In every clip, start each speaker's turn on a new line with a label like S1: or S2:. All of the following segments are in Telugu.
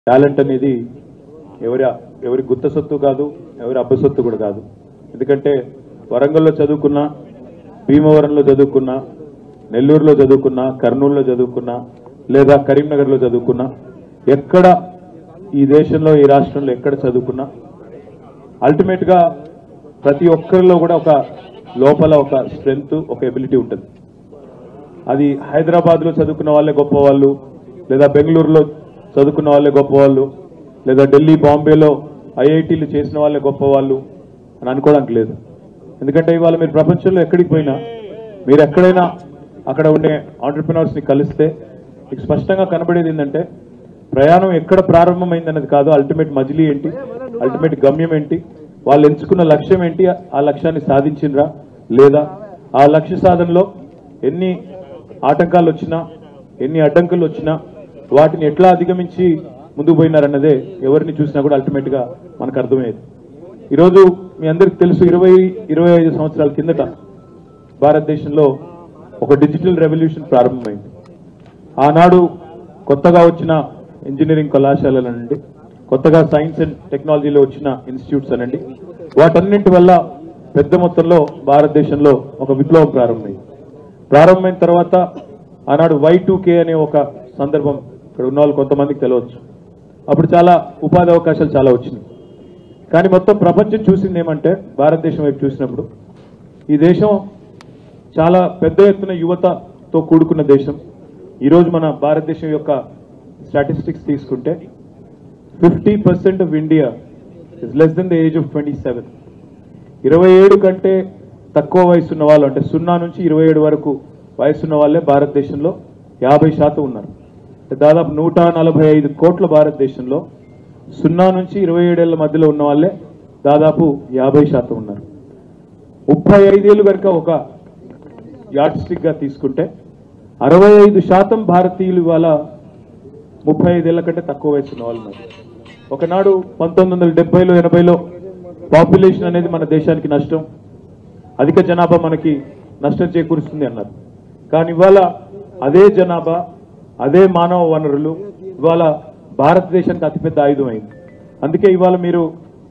S1: టాలెంట్ అనేది ఎవరి ఎవరి గుత్త సొత్తు కాదు ఎవరి అబ్బ సొత్తు కూడా కాదు ఎందుకంటే వరంగల్లో చదువుకున్నా భీమవరంలో చదువుకున్నా నెల్లూరులో చదువుకున్నా కర్నూలులో చదువుకున్నా లేదా కరీంనగర్లో చదువుకున్నా ఎక్కడ ఈ దేశంలో ఈ రాష్ట్రంలో ఎక్కడ చదువుకున్నా అల్టిమేట్ గా ప్రతి ఒక్కరిలో కూడా ఒక లోపల ఒక స్ట్రెంగ్త్ ఒక ఎబిలిటీ ఉంటుంది అది హైదరాబాద్ లో చదువుకున్న వాళ్ళే గొప్ప వాళ్ళు లేదా బెంగళూరులో చదువుకున్న వాళ్ళే గొప్ప వాళ్ళు లేదా ఢిల్లీ బాంబేలో ఐఐటీలు చేసిన వాళ్ళే గొప్ప వాళ్ళు అని అనుకోవడానికి లేదు ఎందుకంటే ఇవాళ మీరు ప్రపంచంలో ఎక్కడికి పోయినా మీరు ఎక్కడైనా అక్కడ ఉండే ఆంటర్ప్రినర్స్ ని కలిస్తే మీకు స్పష్టంగా కనబడేది ఏంటంటే ప్రయాణం ఎక్కడ ప్రారంభమైందన్నది కాదు అల్టిమేట్ మజిలీ ఏంటి అల్టిమేట్ గమ్యం ఏంటి వాళ్ళు ఎంచుకున్న లక్ష్యం ఏంటి ఆ లక్ష్యాన్ని సాధించిండ్రా లేదా ఆ లక్ష్య సాధనలో ఎన్ని ఆటంకాలు వచ్చినా ఎన్ని అడ్డంకులు వచ్చినా వాటిని ఎట్లా అధిగమించి ముందుకు పోయినారన్నదే ఎవరిని చూసినా కూడా అల్టిమేట్ గా మనకు అర్థమయ్యేది ఈరోజు మీ అందరికి తెలుసు ఇరవై ఇరవై ఐదు సంవత్సరాల కిందట భారతదేశంలో ఒక డిజిటల్ రెవల్యూషన్ ప్రారంభమైంది ఆనాడు కొత్తగా వచ్చిన ఇంజనీరింగ్ కళాశాలల నుండి కొత్తగా సైన్స్ అండ్ టెక్నాలజీలో వచ్చిన ఇన్స్టిట్యూట్స్ అనండి వాటన్నింటి వల్ల పెద్ద మొత్తంలో భారతదేశంలో ఒక విప్లవం ప్రారంభమైంది ప్రారంభమైన తర్వాత ఆనాడు వై కే అనే ఒక సందర్భం ఇక్కడ ఉన్న వాళ్ళు కొంతమందికి తెలియవచ్చు అప్పుడు చాలా ఉపాధి అవకాశాలు చాలా వచ్చినాయి కానీ మొత్తం ప్రపంచం చూసింది ఏమంటే భారతదేశం వైపు చూసినప్పుడు ఈ దేశం చాలా పెద్ద ఎత్తున యువతతో కూడుకున్న దేశం ఈరోజు మన భారతదేశం యొక్క స్టాటిస్టిక్స్ తీసుకుంటే fifty percent of India is less than the age of twenty seven ఇరవై ఏడు కంటే తక్కువ వయసు ఉన్న వాళ్ళు అంటే సున్నా నుంచి ఇరవై ఏడు వరకు వయసు ఉన్న వాళ్ళే భారతదేశంలో యాభై శాతం ఉన్నారు దాదాపు నూట నలభై ఐదు కోట్ల భారతదేశంలో సున్నా నుంచి ఇరవై ఏడేళ్ల మధ్యలో ఉన్న వాళ్ళే దాదాపు యాభై శాతం ఉన్నారు ముప్పై ఐదేళ్ళు కనుక ఒక యాడ్ స్టిక్ గా తీసుకుంటే అరవై ఐదు శాతం భారతీయులు ఇవాళ ముప్పై ఐదేళ్ల కంటే తక్కువ వయసు ఉన్న వాళ్ళు ఉన్నారు ఒకనాడు పంతొమ్మిది వందల డెబ్బైలో ఎనభైలో పాపులేషన్ అనేది మన దేశానికి నష్టం అధిక జనాభా మనకి నష్టం చేకూరుస్తుంది అన్నారు కానీ ఇవాళ అదే జనాభా అదే మానవ వనరులు ఇవాళ భారతదేశానికి అతిపెద్ద ఆయుధం అయింది అందుకే ఇవాళ మీరు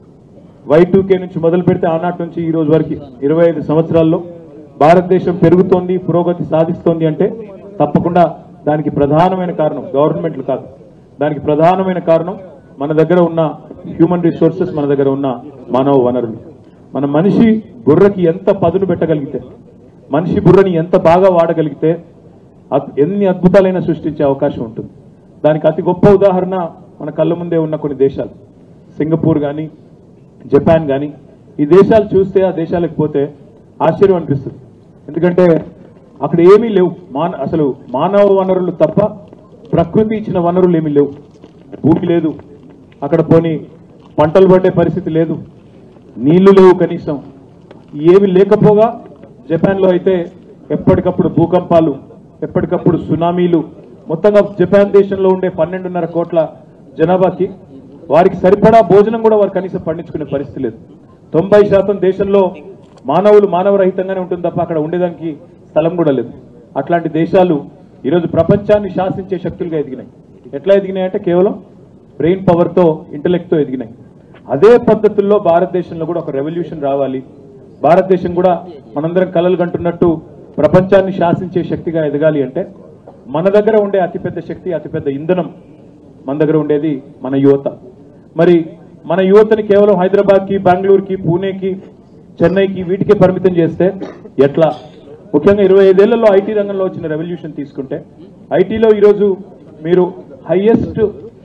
S1: వై కే నుంచి మొదలు పెడితే ఆనాటి నుంచి ఈ రోజు వరకు ఇరవై ఐదు సంవత్సరాల్లో భారతదేశం పెరుగుతోంది పురోగతి సాధిస్తోంది అంటే తప్పకుండా దానికి ప్రధానమైన కారణం గవర్నమెంట్లు కాదు దానికి ప్రధానమైన కారణం మన దగ్గర ఉన్న హ్యూమన్ రిసోర్సెస్ మన దగ్గర ఉన్న మానవ వనరులు మన మనిషి బుర్రకి ఎంత పదును పెట్టగలిగితే మనిషి బుర్రని ఎంత బాగా వాడగలిగితే అద్- ఎన్ని అద్భుతాలైనా సృష్టించే అవకాశం ఉంటుంది దానికి అతి గొప్ప ఉదాహరణ మన కళ్ళ ముందే ఉన్న కొన్ని దేశాలు సింగపూర్ కానీ జపాన్ కానీ ఈ దేశాలు చూస్తే ఆ దేశాలకు పోతే ఆశ్చర్యం అనిపిస్తుంది ఎందుకంటే అక్కడ ఏమీ లేవు మాన అసలు మానవ వనరులు తప్ప ప్రకృతి ఇచ్చిన వనరులు ఏమీ లేవు భూమి లేదు అక్కడ పోని పంటలు పడే పరిస్థితి లేదు నీళ్లు లేవు కనీసం ఏమి లేకపోగా జపాన్లో అయితే ఎప్పటికప్పుడు భూకంపాలు ఎప్పటికప్పుడు సునామీలు మొత్తంగా జపాన్ దేశంలో ఉండే పన్నెండున్నర కోట్ల జనాభాకి వారికి సరిపడా భోజనం కూడా వారు కనీసం పండించుకునే పరిస్థితి లేదు తొంభై శాతం దేశంలో మానవులు మానవరహితంగానే ఉంటుంది తప్ప అక్కడ ఉండేదానికి స్థలం కూడా లేదు అట్లాంటి దేశాలు ఈరోజు ప్రపంచాన్ని శాసించే శక్తులుగా ఎదిగినాయి ఎట్లా ఎదిగినాయి అంటే కేవలం బ్రెయిన్ పవర్తో ఇంటలెక్ట్తో ఎదిగినాయి అదే పద్ధతుల్లో భారతదేశంలో కూడా ఒక రెవల్యూషన్ రావాలి భారతదేశం కూడా మనందరం కలలు కంటున్నట్టు ప్రపంచాన్ని శాసించే శక్తిగా ఎదగాలి అంటే మన దగ్గర ఉండే అతిపెద్ద శక్తి అతిపెద్ద ఇంధనం మన దగ్గర ఉండేది మన యువత మరి మన యువతని కేవలం హైదరాబాద్కి బెంగళూరుకి పూణేకి చెన్నైకి వీటికే పరిమితం చేస్తే ఎట్లా ముఖ్యంగా ఇరవై ఐదేళ్లలో ఐటీ రంగంలో వచ్చిన రెవల్యూషన్ తీసుకుంటే ఐటీలో ఈరోజు మీరు హైయెస్ట్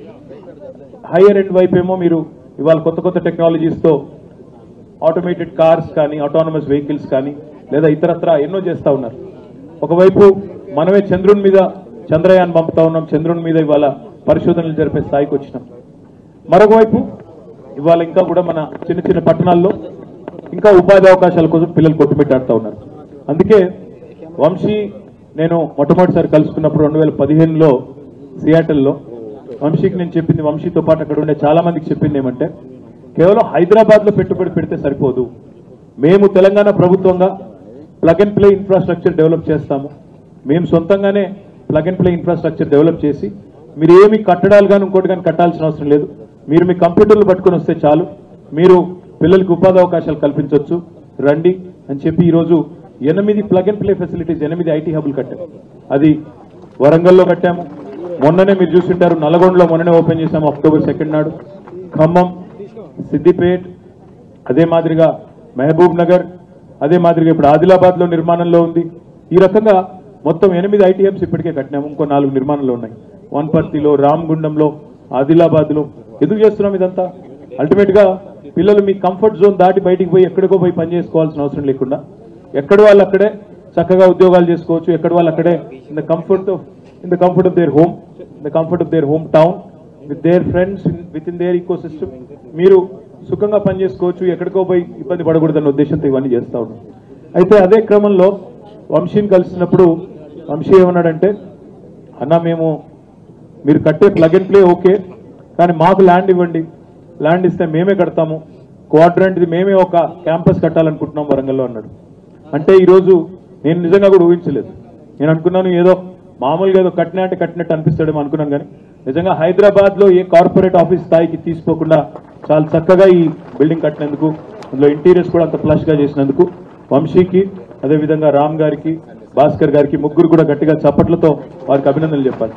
S1: హైయర్ ఎండ్ వైపు ఏమో మీరు ఇవాళ కొత్త కొత్త టెక్నాలజీస్తో ఆటోమేటెడ్ కార్స్ కానీ ఆటోనమస్ వెహికల్స్ కానీ లేదా ఇతరత్ర ఎన్నో చేస్తా ఉన్నారు ఒకవైపు మనమే చంద్రుని మీద చంద్రయాన్ పంపుతా ఉన్నాం చంద్రుని మీద ఇవాళ పరిశోధనలు జరిపే స్థాయికి వచ్చినాం మరొక వైపు ఇవాళ ఇంకా కూడా మన చిన్న చిన్న పట్టణాల్లో ఇంకా ఉపాధి అవకాశాల కోసం పిల్లలు కొట్టుమిట్టాడుతూ ఉన్నారు అందుకే వంశీ నేను మొట్టమొదటిసారి కలుసుకున్నప్పుడు రెండు వేల పదిహేనులో సియాటల్లో వంశీకి నేను చెప్పింది వంశీతో పాటు అక్కడ ఉండే చాలా మందికి చెప్పింది ఏమంటే కేవలం హైదరాబాద్ లో పెట్టుబడి పెడితే సరిపోదు మేము తెలంగాణ ప్రభుత్వంగా plug and play infrastructure develop చేస్తాము మేము సొంతంగానే plug and play infrastructure develop చేసి మీరు ఏమి కట్టడాలు కానీ ఇంకోటి కానీ కట్టాల్సిన అవసరం లేదు మీరు మీ కంప్యూటర్లు పట్టుకొని వస్తే చాలు మీరు పిల్లలకు ఉపాధి అవకాశాలు కల్పించవచ్చు రండి అని చెప్పి ఈరోజు ఎనిమిది ప్లగ్ అండ్ ప్లే ఫెసిలిటీస్ ఎనిమిది ఐటీ హబ్లు కట్టాము అది వరంగల్లో కట్టాము మొన్ననే మీరు చూసింటారు నల్గొండలో మొన్ననే ఓపెన్ చేశాము అక్టోబర్ సెకండ్ నాడు ఖమ్మం సిద్దిపేట్ అదే మాదిరిగా మహబూబ్ నగర్ అదే మాదిరిగా ఇప్పుడు ఆదిలాబాద్ లో నిర్మాణంలో ఉంది ఈ రకంగా మొత్తం ఎనిమిది ఐటీఎంస్ ఇప్పటికే కట్టినాము ఇంకో నాలుగు నిర్మాణంలో ఉన్నాయి వన్పర్తిలో రామగుండంలో ఆదిలాబాద్ లో ఎందుకు చేస్తున్నాం ఇదంతా అల్టిమేట్ గా పిల్లలు మీ కంఫర్ట్ జోన్ దాటి బయటికి పోయి ఎక్కడికో పోయి పని చేసుకోవాల్సిన అవసరం లేకుండా ఎక్కడ వాళ్ళు అక్కడే చక్కగా ఉద్యోగాలు చేసుకోవచ్చు ఎక్కడ వాళ్ళు అక్కడే in the comfort of in the comfort of their home in the comfort of their home town with their friends with in their ecosystem మీరు సుఖంగా పని చేసుకోవచ్చు ఎక్కడికో పోయి ఇబ్బంది పడకూడదన్న ఉద్దేశంతో ఇవన్నీ చేస్తా ఉన్నాం అయితే అదే క్రమంలో వంశీని కలిసినప్పుడు వంశీ ఏమన్నాడంటే అన్న మేము మీరు కట్టే ప్లగ్ అండ్ ప్లే ఓకే కానీ మాకు ల్యాండ్ ఇవ్వండి ల్యాండ్ ఇస్తే మేమే కడతాము క్వాడ్రంట్ది మేమే ఒక క్యాంపస్ కట్టాలనుకుంటున్నాం వరంగల్లో అన్నాడు అంటే ఈరోజు నేను నిజంగా కూడా ఊహించలేదు నేను అనుకున్నాను ఏదో మామూలుగా ఏదో కట్టినా అంటే కట్టినట్టు అనిపిస్తాడేమో అనుకున్నాను కానీ నిజంగా హైదరాబాద్ లో ఏ కార్పొరేట్ ఆఫీస్ స్థాయికి తీసుకోకుండా చాలా చక్కగా ఈ బిల్డింగ్ కట్టినందుకు అందులో ఇంటీరియర్స్ కూడా అంత ఫ్లష్ గా చేసినందుకు వంశీకి అదేవిధంగా రామ్ గారికి భాస్కర్ గారికి ముగ్గురు కూడా గట్టిగా చప్పట్లతో వారికి అభినందనలు చెప్పాలి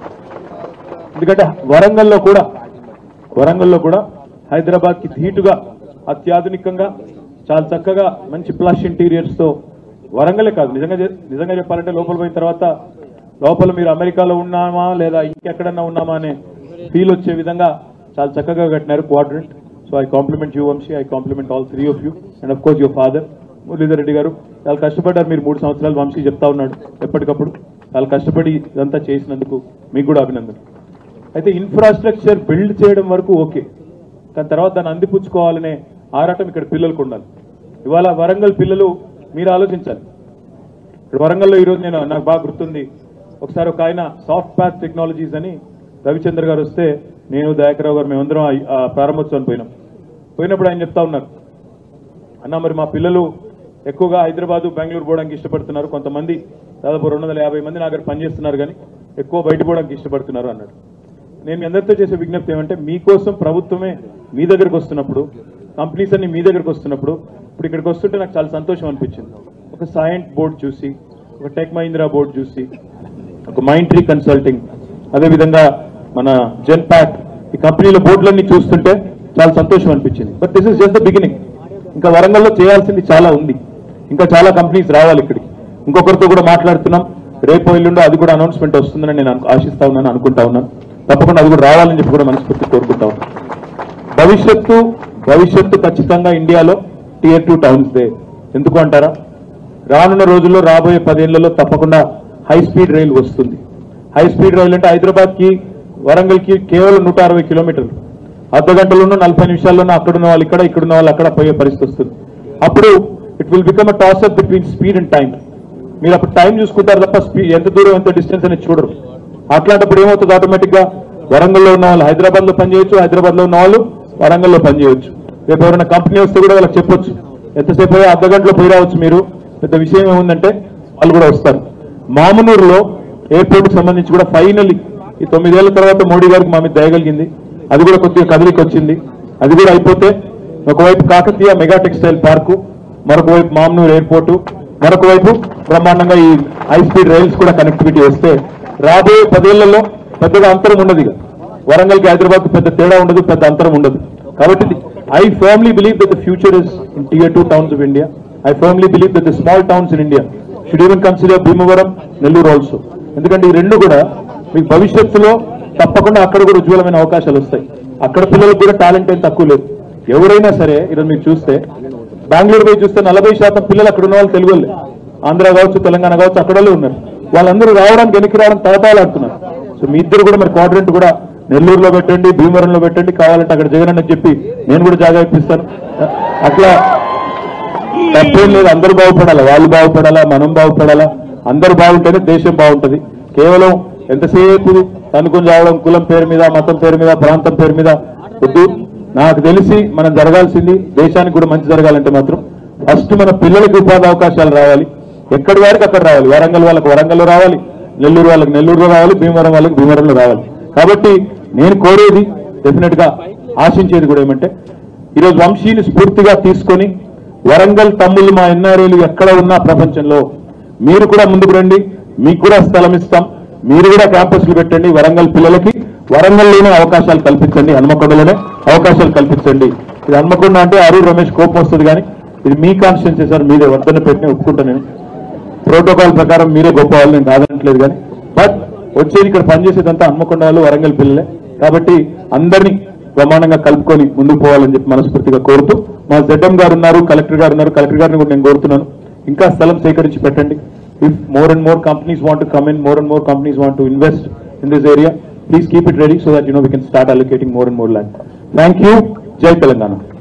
S1: ఎందుకంటే వరంగల్లో కూడా వరంగల్లో కూడా హైదరాబాద్ కి ధీటుగా అత్యాధునికంగా చాలా చక్కగా మంచి ప్లష్ ఇంటీరియర్స్ తో వరంగలే కాదు నిజంగా చె- నిజంగా చెప్పాలంటే లోపల పోయిన తర్వాత లోపల మీరు అమెరికాలో ఉన్నామా లేదా ఇంకెక్కడన్నా ఉన్నామా అనే ఫీల్ వచ్చే విధంగా చాలా చక్కగా కట్టినారు quadrant so I compliment you Vamshi I compliment all three of you and of course your father Muralidhar Reddy garu చాలా కష్టపడ్డారు మీరు మూడు సంవత్సరాలు వంశీ చెప్తా ఉన్నాడు ఎప్పటికప్పుడు చాలా కష్టపడి ఇదంతా చేసినందుకు మీకు కూడా అభినందన అయితే ఇన్ఫ్రాస్ట్రక్చర్ బిల్డ్ చేయడం వరకు ఓకే కానీ తర్వాత దాన్ని అందిపుచ్చుకోవాలనే ఆరాటం ఇక్కడ పిల్లలకు ఉండాలి ఇవాళ వరంగల్ పిల్లలు మీరు ఆలోచించాలి ఇక్కడ వరంగల్లో ఈరోజు నేను నాకు బాగా గుర్తుంది ఒకసారి ఒక ఆయన సాఫ్ట్ ప్యాత్ టెక్నాలజీస్ అని రవిచంద్ర గారు వస్తే నేను దయాకరావు గారు మేమందరం ఆ- ఆ ప్రారంభోత్సవం పోయినాం పోయినప్పుడు ఆయన చెప్తా ఉన్నారు అన్న మరి మా పిల్లలు ఎక్కువగా హైదరాబాద్ బెంగళూరు పోవడానికి ఇష్టపడుతున్నారు కొంతమంది దాదాపు రెండు వందల యాభై మంది నా దగ్గర పనిచేస్తున్నారు కానీ ఎక్కువ బయట పోవడానికి ఇష్టపడుతున్నారు అన్నాడు నేను మీ అందరితో చేసే విజ్ఞప్తి ఏమంటే మీకోసం ప్రభుత్వమే మీ దగ్గరకు వస్తున్నప్పుడు కంపెనీస్ అన్ని మీ దగ్గరకు వస్తున్నప్పుడు ఇప్పుడు ఇక్కడికి వస్తుంటే నాకు చాలా సంతోషం అనిపించింది ఒక సైంట్ బోర్డు చూసి ఒక టెక్ మహీంద్రా బోర్డు చూసి ఒక మైండ్ ట్రీ కన్సల్టింగ్ అదేవిధంగా మన జెన్ ప్యాక్ ఈ కంపెనీల బోర్డులన్నీ చూస్తుంటే చాలా సంతోషం అనిపించింది but this is just the beginning ఇంకా వరంగల్లో చేయాల్సింది చాలా ఉంది ఇంకా చాలా కంపెనీస్ రావాలి ఇక్కడికి ఇంకొకరితో కూడా మాట్లాడుతున్నాం రేపు ఎల్లుండో అది కూడా అనౌన్స్మెంట్ వస్తుందని నేను అను- ఆశిస్తా ఉన్నాను అనుకుంటా ఉన్నాను తప్పకుండా అది కూడా రావాలని చెప్పి కూడా మనస్ఫూర్తి కోరుకుంటా ఉన్నాను భవిష్యత్తు భవిష్యత్తు ఖచ్చితంగా ఇండియాలో టియర్ టూ టౌన్స్ దే ఎందుకు అంటారా రానున్న రోజుల్లో రాబోయే పదేళ్లలో తప్పకుండా హై స్పీడ్ రైలు వస్తుంది హై స్పీడ్ రైలు అంటే హైదరాబాద్ కి వరంగల్ కి కేవలం నూట అరవై కిలోమీటర్లు అర్ధ గంటలోనూ నలభై నిమిషాల్లోనూ అక్కడున్న వాళ్ళు ఇక్కడ ఇక్కడున్న వాళ్ళు అక్కడ పోయే పరిస్థితి వస్తుంది అప్పుడు it will become a toss up between speed and time మీరు అప్పుడు టైం చూసుకుంటారు తప్ప స్పీడ్ ఎంత దూరం ఎంత డిస్టెన్స్ అనేది చూడరు అట్లాంటప్పుడు ఏమవుతుంది ఆటోమేటిక్ గా వరంగల్లో ఉన్న వాళ్ళు హైదరాబాద్ లో పనిచేయొచ్చు హైదరాబాద్ లో ఉన్న వాళ్ళు వరంగల్లో పనిచేయొచ్చు రేపు ఎవరైనా కంపెనీ వస్తే కూడా వాళ్ళకి చెప్పొచ్చు ఎంతసేపు అయ్యా అర్ధ గంటలో పోయి రావచ్చు మీరు పెద్ద విషయం ఏముందంటే వాళ్ళు కూడా వస్తారు మామనూరులో ఎయిర్పోర్ట్ కి సంబంధించి కూడా ఫైనల్లీ ఈ తొమ్మిదేళ్ల తర్వాత మోడీ గారికి మా మీద దయగలిగింది అది కూడా కొద్దిగా కదిలికి వచ్చింది అది కూడా అయిపోతే ఒకవైపు కాకతీయ మెగా టెక్స్టైల్ పార్కు మరొక వైపు మామనూరు ఎయిర్పోర్టు మరొక వైపు బ్రహ్మాండంగా ఈ హై స్పీడ్ రైల్స్ కూడా కనెక్టివిటీ వస్తే రాబోయే పదేళ్లలో పెద్దగా అంతరం ఉండదు ఇక వరంగల్ కి హైదరాబాద్ పెద్ద తేడా ఉండదు పెద్ద అంతరం ఉండదు కాబట్టి I firmly believe that the future is in tier two towns of India I firmly believe that the small towns in India should even consider Bhimavaram Nellore also ఎందుకంటే ఈ రెండు కూడా మీకు భవిష్యత్తులో తప్పకుండా అక్కడ కూడా ఉజ్వలమైన అవకాశాలు వస్తాయి అక్కడ పిల్లలకు కూడా టాలెంట్ ఏం తక్కువ లేదు ఎవరైనా సరే ఈరోజు మీరు చూస్తే బెంగళూరు పోయి చూస్తే నలభై శాతం పిల్లలు అక్కడ ఉన్న వాళ్ళు తెలుగు వాళ్ళే. ఆంధ్ర కావచ్చు తెలంగాణ కావచ్చు అక్కడ వాళ్ళే ఉన్నారు వాళ్ళందరూ రావడానికి వెనక్కి రావడం తలతాలాడుతున్నారు సో మీ ఇద్దరు కూడా మరి క్వాడ్రెంట్ కూడా నెల్లూరులో పెట్టండి భీమవరంలో పెట్టండి కావాలంటే అక్కడ జగన్ అని చెప్పి నేను కూడా జాగా ఇప్పిస్తాను అట్లా తప్పేం లేదు అందరూ బాగుపడాలా వాళ్ళు బాగుపడాలా మనం బాగుపడాలా అందరూ బాగుంటేనే దేశం బాగుంటది కేవలం ఎంతసేపు తనుకొని రావడం కులం పేరు మీద మతం పేరు మీద ప్రాంతం పేరు మీద వద్దు నాకు తెలిసి మనం జరగాల్సింది దేశానికి కూడా మంచి జరగాలంటే మాత్రం ఫస్ట్ మన పిల్లలకి ఉపాధి అవకాశాలు రావాలి ఎక్కడి వారికి అక్కడ రావాలి వరంగల్ వాళ్ళకి వరంగల్లో రావాలి నెల్లూరు వాళ్ళకి నెల్లూరులో రావాలి భీమవరం వాళ్ళకి భీమవరంలో రావాలి కాబట్టి నేను కోరేది డెఫినెట్ గా ఆశించేది కూడా ఏమంటే ఈరోజు వంశీని స్ఫూర్తిగా తీసుకొని వరంగల్ తమ్ముళ్ళు మా ఎన్ఆర్ఏలు ఎక్కడ ఉన్నా ప్రపంచంలో మీరు కూడా ముందుకు రండి మీకు కూడా స్థలం ఇస్తాం మీరు కూడా క్యాంపస్లు పెట్టండి వరంగల్ పిల్లలకి వరంగల్లోనే అవకాశాలు కల్పించండి హన్మకొండలోనే అవకాశాలు కల్పించండి ఇది హన్మకొండ అంటే అరుణ్ రమేష్ కోపం వస్తుంది కానీ ఇది మీ కాన్స్టిట్యున్సీ సార్ మీదే వర్ధన పెట్టిన ఒప్పుకుంటా నేను ప్రోటోకాల్ ప్రకారం మీరే గొప్ప వాళ్ళు నేను కాదనట్లేదు కానీ బట్ వచ్చేది ఇక్కడ పనిచేసేదంతా హన్మకొండ వాళ్ళు వరంగల్ పిల్లలే కాబట్టి అందరినీ ప్రమాణంగా కలుపుకొని ముందుకు పోవాలని చెప్పి మనస్ఫూర్తిగా కోరుతూ మా జడ్ఎం గారు ఉన్నారు కలెక్టర్ గారు ఉన్నారు కలెక్టర్ గారిని కూడా నేను కోరుతున్నాను ఇంకా స్థలం సేకరించి పెట్టండి if more and more companies want to come in more and more companies want to invest in this area please keep it ready so that you know we can start allocating more and more land thank you జై తెలంగాణ